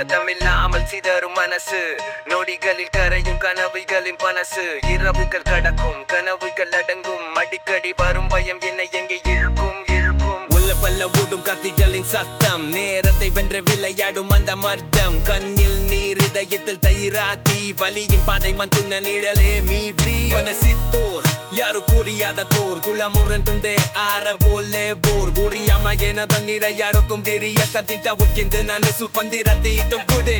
சத்தமில்லாமல் சிதறும் மனசு நொடிகளில் கரையும் கனவுகளின் பனசு இரவுகள் கடக்கும் கனவுகள் அடங்கும் அடிக்கடி வரும் பயம் என்னை எங்கே இழுக்கும் இழுக்கும் உள்ள பல்ல ஓடும் கத்திகளின் சத்தம் நேரத்தை வென்று விளையாடும் அந்த மர்த்தம் கண்ணில் நீர் இதயத்தில் தயிராத்தி வலியின் பாதை மந்துன நிழலே மீறி மனசித்தோர் ಯಾರು ಕೂರಿಯಾದ ತೋರ್ ಗುಲಾಮುರನ್ ತುಂದೆ ಆರ ಬೋಲೆ ಬೋರ್ ಗುರಿಯಮ್ಮ ಏನದ ನೀರ ಯಾರು ತುಂಬಿರಿ ಯಾಕಂತಿದ್ದ ಹುಕ್ಕಿಂದ ನಾನು ಸುಪಂದಿರತಿ ತುಂಬಿದೆ